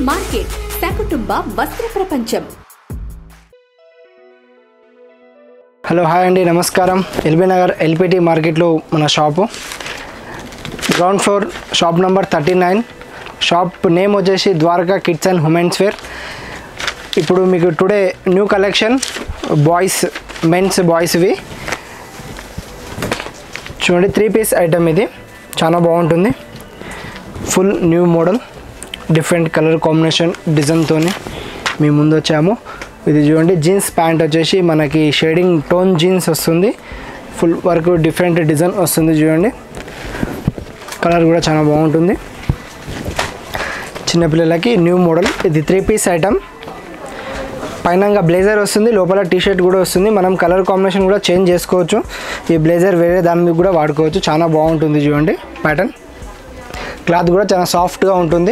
market సకుటుంబ వస్త్ర ప్రపంచం hello hi అండి నమస్కారం ఎల్బీ నగర్ ఎల్పిటి మార్కెట్లో మన shop ground floor shop number thirty nine shop name వచ్చేసి Dwaraka kids and women's wear ఇప్పుడు మీకు today new collection boys mens బాయ్స్వి చూడండి త్రీ పీస్ ఐటమ్ ఇది చాలా బాగుంటుంది full new model different colour combination డిజైన్తో మీ ముందు వచ్చాము ఇది చూడండి జీన్స్ ప్యాంట్ వచ్చేసి మనకి షేడింగ్ టోన్ జీన్స్ వస్తుంది ఫుల్ వర్క్ డిఫరెంట్ డిజైన్ వస్తుంది చూడండి కలర్ కూడా చాలా బాగుంటుంది చిన్నపిల్లలకి న్యూ మోడల్ ఇది త్రీ పీస్ ఐటమ్ పైన బ్లేజర్ వస్తుంది లోపల టీ షర్ట్ కూడా వస్తుంది మనం కలర్ కాంబినేషన్ కూడా చేంజ్ చేసుకోవచ్చు ఈ బ్లేజర్ వేరే దాని మీద కూడా వాడుకోవచ్చు చాలా బాగుంటుంది చూడండి ప్యాటర్న్ క్లాత్ కూడా చాలా సాఫ్ట్గా ఉంటుంది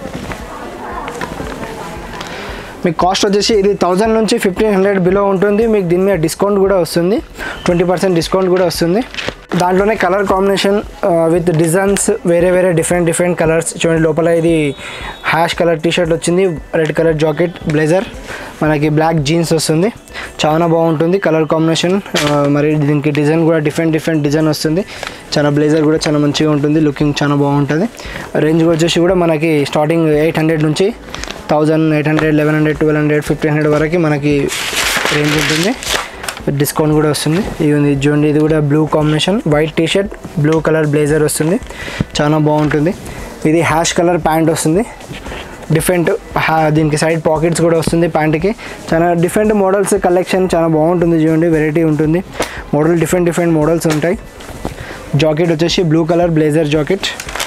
మీకు కాస్ట్ వచ్చేసి ఇది థౌజండ్ నుంచి ఫిఫ్టీన్ హండ్రెడ్ బిలో ఉంటుంది మీకు దీని మీద డిస్కౌంట్ కూడా వస్తుంది ట్వంటీ పర్సెంట్ డిస్కౌంట్ కూడా వస్తుంది దాంట్లోనే కలర్ కాంబినేషన్ విత్ డిజైన్స్ వేరే వేరే డిఫరెంట్ డిఫరెంట్ కలర్స్ చూడండి లోపల ఇది హ్యాష్ కలర్ టీ షర్ట్ వచ్చింది రెడ్ కలర్ జాకెట్ బ్లేజర్ మనకి బ్లాక్ జీన్స్ వస్తుంది చాలా బాగుంటుంది కలర్ కాంబినేషన్ మరి దీనికి డిజైన్ కూడా డిఫరెంట్ డిఫరెంట్ డిజైన్ వస్తుంది చాలా బ్లేజర్ కూడా చాలా మంచిగా ఉంటుంది లుకింగ్ చాలా బాగుంటుంది రేంజ్ వచ్చేసి కూడా మనకి స్టార్టింగ్ ఎయిట్ హండ్రెడ్ నుంచి thousand eight hundred eleven hundred twelve hundred fifteen hundred వరకు మనకి రేంజ్ ఉంటుంది డిస్కౌంట్ కూడా వస్తుంది ఇది ఉంది చూడండి ఇది కూడా blue combination white T shirt blue colour blazer వస్తుంది చాలా బాగుంటుంది ఇది హ్యాష్ కలర్ ప్యాంట్ వస్తుంది డిఫరెంట్ దీనికి సైడ్ పాకెట్స్ కూడా వస్తుంది ప్యాంట్కి చాలా డిఫరెంట్ మోడల్స్ కలెక్షన్ చాలా బాగుంటుంది చూడండి వెరైటీ ఉంటుంది మోడల్ డిఫరెంట్ డిఫరెంట్ మోడల్స్ ఉంటాయి జాకెట్ వచ్చేసి బ్లూ కలర్ బ్లేజర్ జాకెట్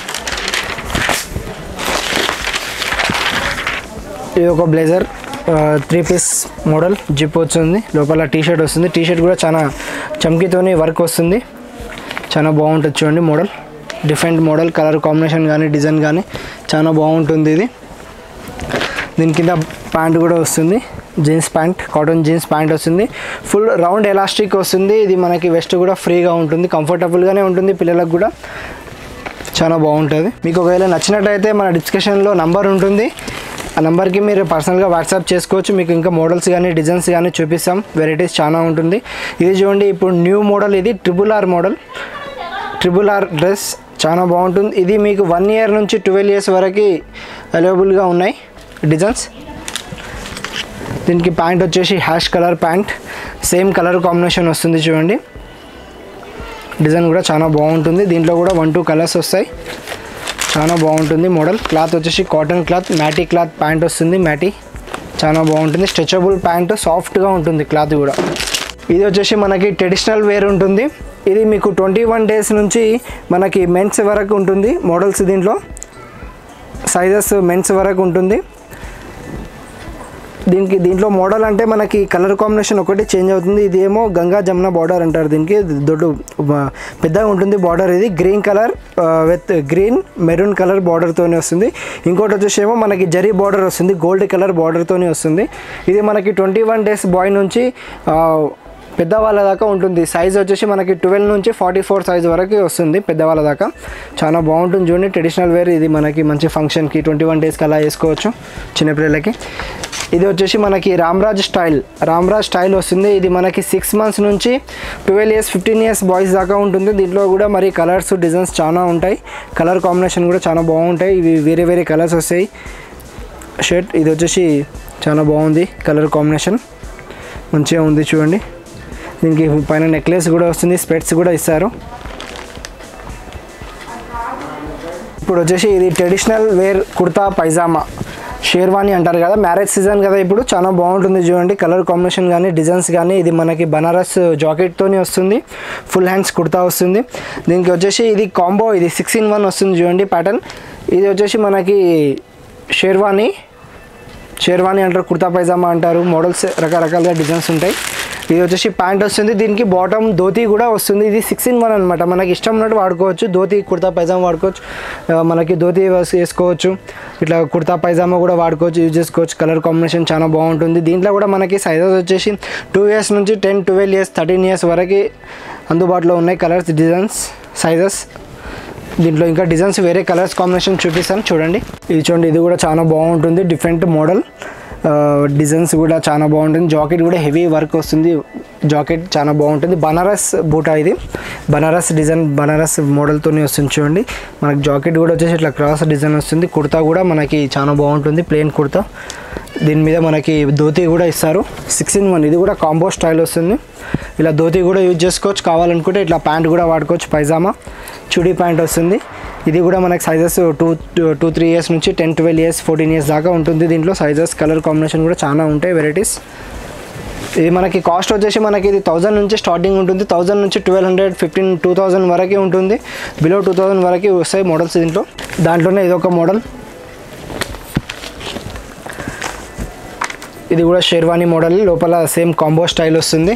ఇది ఒక blazer three piece model zip వచ్చింది లోపల టీ షర్ట్ వస్తుంది టీ షర్ట్ కూడా చాలా చమ్కీతోని వర్క్ వస్తుంది చాలా బాగుంటుంది చూడండి model different model colour combination కానీ డిజైన్ కానీ చాలా బాగుంటుంది ఇది దీని కింద ప్యాంట్ కూడా వస్తుంది jeans pant cotton jeans pant వస్తుంది ఫుల్ రౌండ్ ఎలాస్టిక్ వస్తుంది ఇది మనకి వెస్ట్ కూడా ఫ్రీగా ఉంటుంది కంఫర్టబుల్గానే ఉంటుంది పిల్లలకు కూడా చాలా బాగుంటుంది మీకు ఒకవేళ నచ్చినట్టయితే మన డిస్క్రిప్షన్లో నంబర్ ఉంటుంది ఆ నెంబర్కి మీరు పర్సనల్గా వాట్సాప్ చేసుకోవచ్చు మీకు ఇంకా మోడల్స్ కానీ డిజైన్స్ కానీ చూపిస్తాం వెరైటీస్ చాలా ఉంటుంది ఇది చూడండి ఇప్పుడు న్యూ మోడల్ ఇది triple R model triple R dress చాలా బాగుంటుంది ఇది మీకు వన్ ఇయర్ నుంచి ట్వెల్వ్ ఇయర్స్ వరకు అవైలబుల్గా ఉన్నాయి డిజైన్స్ దీనికి ప్యాంట్ వచ్చేసి hash colour pant same colour combination వస్తుంది చూడండి డిజైన్ కూడా చాలా బాగుంటుంది దీంట్లో కూడా వన్ టూ కలర్స్ వస్తాయి చాలా బాగుంటుంది మోడల్ క్లాత్ వచ్చేసి cotton cloth matty cloth pant వస్తుంది మ్యాటీ చాలా బాగుంటుంది స్ట్రెచబుల్ ప్యాంట్ సాఫ్ట్గా ఉంటుంది క్లాత్ కూడా ఇది వచ్చేసి మనకి ట్రెడిషనల్ వేర్ ఉంటుంది ఇది మీకు ట్వంటీ వన్ డేస్ నుంచి మనకి మెన్స్ వరకు ఉంటుంది మోడల్స్ దీంట్లో సైజెస్ మెన్స్ వరకు ఉంటుంది దీనికి దీంట్లో మోడల్ అంటే మనకి కలర్ కాంబినేషన్ ఒకటి చేంజ్ అవుతుంది ఇది ఏమో గంగా జమున బార్డర్ అంటారు దీనికి దొడ్డు పెద్దగా ఉంటుంది బార్డర్ ఇది green colour with green maroon colour బార్డర్తోనే వస్తుంది ఇంకోటి వచ్చేసి ఏమో మనకి జరీ బార్డర్ వస్తుంది గోల్డ్ కలర్ బార్డర్తోనే వస్తుంది ఇది మనకి ట్వంటీ వన్ డేస్ బాయ్ నుంచి పెద్దవాళ్ళ దాకా ఉంటుంది సైజ్ వచ్చేసి మనకి ట్వెల్వ్ నుంచి ఫార్టీ ఫోర్ సైజ్ వరకు వస్తుంది పెద్దవాళ్ళ దాకా చాలా బాగుంటుంది చూడండి ట్రెడిషనల్ వేర్ ఇది మనకి మంచి ఫంక్షన్కి ట్వంటీ వన్ డేస్కి అలా వేసుకోవచ్చు చిన్నపిల్లలకి ఇది వచ్చేసి మనకి రామ్రాజ్ స్టైల్ రామ్రాజ్ స్టైల్ వస్తుంది ఇది మనకి సిక్స్ మంత్స్ నుంచి twelve years fifteen years boys దాకా ఉంటుంది దీంట్లో కూడా మరి కలర్స్ డిజైన్స్ చాలా ఉంటాయి కలర్ కాంబినేషన్ కూడా చాలా బాగుంటాయి ఇవి వేరే వేరే కలర్స్ వస్తాయి షర్ట్ ఇది వచ్చేసి చాలా బాగుంది కలర్ కాంబినేషన్ మంచిగా ఉంది చూడండి దీనికి పైన నెక్లెస్ కూడా వస్తుంది స్పెట్స్ కూడా ఇస్తారు ఇప్పుడు వచ్చేసి ఇది ట్రెడిషనల్ వేర్ కుర్తా పైజామా షేర్వాణి అంటారు కదా మ్యారేజ్ సీజన్ కదా ఇప్పుడు చాలా బాగుంటుంది చూడండి కలర్ కాంబినేషన్ కానీ డిజైన్స్ కానీ ఇది మనకి బనారస్ జాకెట్తోని వస్తుంది ఫుల్ హ్యాండ్స్ కుర్తా వస్తుంది దీనికి వచ్చేసి ఇది కాంబో ఇది సిక్స్ ఇన్ వన్ వస్తుంది చూడండి ప్యాటర్న్ ఇది వచ్చేసి మనకి షేర్వాణి షేర్వాణి అంటారు కుర్తా పైజామా అంటారు మోడల్స్ రకరకాలుగా డిజైన్స్ ఉంటాయి ఇది వచ్చేసి ప్యాంట్ వస్తుంది దీనికి బాటమ్ ధోతి కూడా వస్తుంది ఇది సిక్స్ ఇన్ వన్ అనమాట మనకి ఇష్టం ఉన్నట్టు వాడుకోవచ్చు ధోతి కుర్తా పైజామా వాడుకోవచ్చు ఆ, మనకి ధోతి వేస్- వేసుకోవచ్చు ఇట్లా కుర్తా పైజామా కూడా వాడుకోవచ్చు యూజ్ చేసుకోవచ్చు కలర్ కాంబినేషన్ చాలా బాగుంటుంది దీంట్లో కూడా మనకి సైజెస్ వచ్చేసి టూ ఇయర్స్ నుంచి ten twelve years thirteen years వరకు అందుబాటులో ఉన్నాయి కలర్స్ డిజైన్స్ సైజెస్ దీంట్లో ఇంకా డిజైన్స్ వేరే కలర్స్ కాంబినేషన్ చూపిస్తాను చూడండి ఇది చూడండి ఇది కూడా చాలా బాగుంటుంది డిఫరెంట్ మోడల్ డిజైన్స్ కూడా చాలా బాగుంటుంది జాకెట్ కూడా హెవీ వర్క్ వస్తుంది జాకెట్ చాలా బాగుంటుంది బనారస్ బూటా ఇది బనారస్ డిజైన్ బనారస్ మోడల్తోనే వస్తుంది చూడండి మనకి జాకెట్ కూడా వచ్చేసి ఇట్లా క్రాస్ డిజైన్ వస్తుంది కుర్తా కూడా మనకి చాలా బాగుంటుంది ప్లెయిన్ కుర్తా దీని మీద మనకి ధోతి కూడా ఇస్తారు సిక్స్ ఇన్ వన్ ఇది కూడా కాంబో స్టైల్ వస్తుంది ఇలా ధోతి కూడా యూజ్ చేసుకోవచ్చు కావాలనుకుంటే ఇట్లా ప్యాంట్ కూడా వాడుకోవచ్చు పైజామా చుడీ ప్యాంట్ వస్తుంది ఇది కూడా మనకి sizes two two three years నుంచి ten twelve years fourteen years దాకా ఉంటుంది దీంట్లో సైజెస్ కలర్ కాంబినేషన్ కూడా చాలా ఉంటాయి వెరైటీస్ ఇది మనకి కాస్ట్ వచ్చేసి మనకి ఇది థౌజండ్ నుంచి స్టార్టింగ్ ఉంటుంది థౌజండ్ నుంచి twelve hundred fifteen two thousand వరకు ఉంటుంది బిలో టూ థౌజండ్ వరకు వస్తాయి మోడల్స్ దీంట్లో దాంట్లోనే ఇది ఒక మోడల్ ఇది కూడా షేర్వానీ మోడల్ లోపల సేమ్ కాంబో స్టైల్ వస్తుంది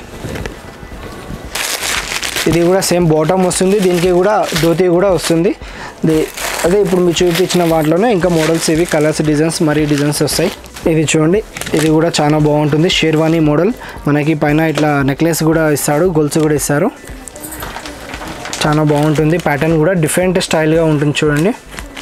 ఇది కూడా సేమ్ బాటమ్ వస్తుంది దీనికి కూడా ధోతి కూడా వస్తుంది ది- అదే ఇప్పుడు మీరు చూపించిన వాటిలోనే ఇంకా మోడల్స్ ఇవి కలర్స్ డిజైన్స్ మరీ డిజైన్స్ వస్తాయి ఇది చూడండి ఇది కూడా చాలా బాగుంటుంది షేర్వానీ మోడల్ మనకి పైన ఇట్లా నెక్లెస్ కూడా ఇస్తాడు గొలుసు కూడా ఇస్తారు చాలా బాగుంటుంది ప్యాటర్న్ కూడా డిఫరెంట్ స్టైల్గా ఉంటుంది చూడండి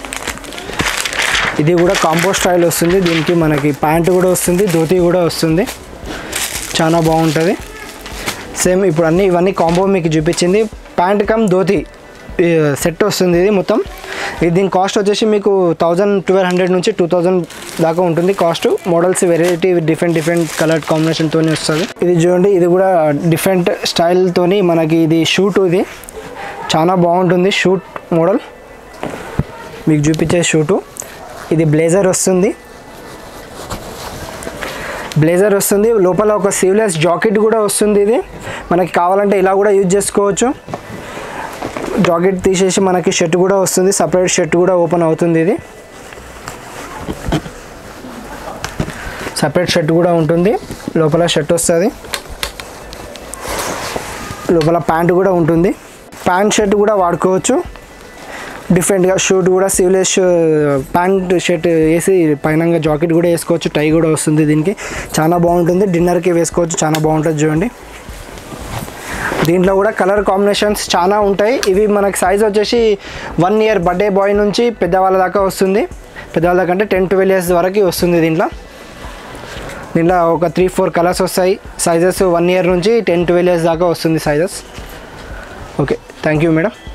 ఇది కూడా కాంబో స్టైల్ వస్తుంది దీనికి మనకి ప్యాంట్ కూడా వస్తుంది ధోతి కూడా వస్తుంది చాలా బాగుంటుంది సేమ్ ఇప్పుడు అన్ని ఇవన్నీ కాంబో మీకు చూపించింది ప్యాంట్ కమ్ ధోతి ఈ సెట్ వస్తుంది ఇది మొత్తం ఇది దీని కాస్ట్ వచ్చేసి మీకు థౌజండ్ ట్వెల్వ్ హండ్రెడ్ నుంచి టూ థౌజండ్ దాకా ఉంటుంది cost models variety different different colour కాంబినేషన్తో వస్తుంది ఇది చూడండి ఇది కూడా డిఫరెంట్ స్టైల్తోని మనకి ఇది షూట్ ఇది చాలా బాగుంటుంది షూట్ మోడల్ మీకు చూపించే షూటు ఇది బ్లేజర్ వస్తుంది బ్లేజర్ వస్తుంది లోపల ఒక సీవ్లెస్ జాకెట్ కూడా వస్తుంది ఇది మనకి కావాలంటే ఇలా కూడా యూజ్ చేసుకోవచ్చు జాకెట్ తీసేసి మనకి షర్ట్ కూడా వస్తుంది సపరేట్ షర్ట్ కూడా ఓపెన్ అవుతుంది ఇది సపరేట్ షర్ట్ కూడా ఉంటుంది లోపల షర్ట్ వస్తుంది లోపల ప్యాంట్ కూడా ఉంటుంది ప్యాంట్ షర్ట్ కూడా వాడుకోవచ్చు డిఫరెంట్గా షూట్ కూడా సీవ్లెస్ ప్యాంట్ షర్ట్ వేసి పైన జాకెట్ కూడా వేసుకోవచ్చు టై కూడా వస్తుంది దీనికి చాలా బాగుంటుంది డిన్నర్కి వేసుకోవచ్చు చాలా బాగుంటుంది చూడండి దీంట్లో కూడా కలర్ కాంబినేషన్స్ చాలా ఉంటాయి ఇవి మనకి సైజ్ వచ్చేసి వన్ ఇయర్ బర్త్డే బాయ్ నుంచి పెద్దవాళ్ళ దాకా వస్తుంది పెద్దవాళ్ళ దాకా అంటే టెన్ ట్వెల్వ్ ఇయర్స్ వరకు వస్తుంది దీంట్లో దీంట్లో ఒక త్రీ ఫోర్ కలర్స్ వస్తాయి సైజెస్ వన్ ఇయర్ నుంచి టెన్ ట్వెల్వ్ ఇయర్స్ దాకా వస్తుంది sizes okay thank you madam